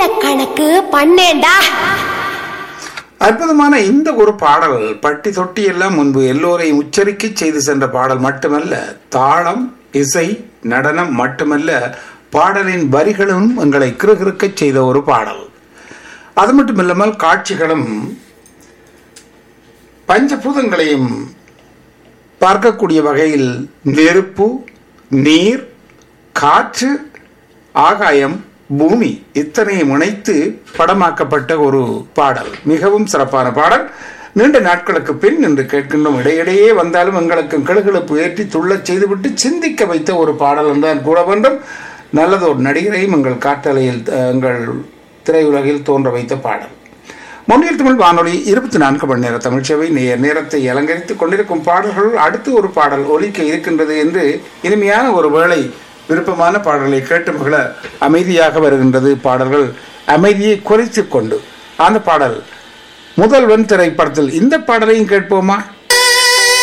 கணக்கு பண்ணேன்டா அற்புதமான இந்த ஒரு பாடல் பட்டி தொட்டி எல்லாம் முன்பு எல்லோரையும் உச்சரிக்க செய்து சென்ற பாடல் மட்டுமல்ல தாளம் இசை நடனம் மட்டுமல்ல பாடலின் வரிகளும் எங்களை கிறுகிறுக்கச் செய்த ஒரு பாடல் அது மட்டுமில்லாமல் காட்சிகளும் பஞ்சபூதங்களையும் பார்க்கக்கூடிய வகையில் நெருப்பு நீர் காற்று ஆகாயம் பூமி இத்தனையும் இணைத்து படமாக்கப்பட்ட ஒரு பாடல் மிகவும் சிறப்பான பாடல் நீண்ட நாட்களுக்கு பின் என்று கேட்கின்றோம் இடையிடையே வந்தாலும் எங்களுக்கு கிளுகிழப்பு ஏற்றி துள்ளச் செய்துவிட்டு சிந்திக்க வைத்த ஒரு பாடல் என்றால் கூட வேண்டும் நல்லதொரு நடிகரையும் எங்கள் காட்டலையில் அஹ், எங்கள் திரையுலகில் தோன்ற வைத்த பாடல் முன்னில் தமிழ் வானொலி இருபத்தி நான்கு மணி நேர தமிழ்ச்சவை நேர் நேரத்தை அலங்கரித்துக் கொண்டிருக்கும் பாடல்கள் அடுத்து ஒரு பாடல் ஒலிக்க இருக்கின்றது என்று இனிமையான ஒரு வேளை விருப்பமான பாடல்களை கேட்டு மகள அமைதியாக வருகின்றது பாடல்கள் அமைதியை குறைத்துக் கொண்டு அந்த பாடல் முதல்வன் திரைப்படத்தில் இந்த பாடலையும் கேட்போமா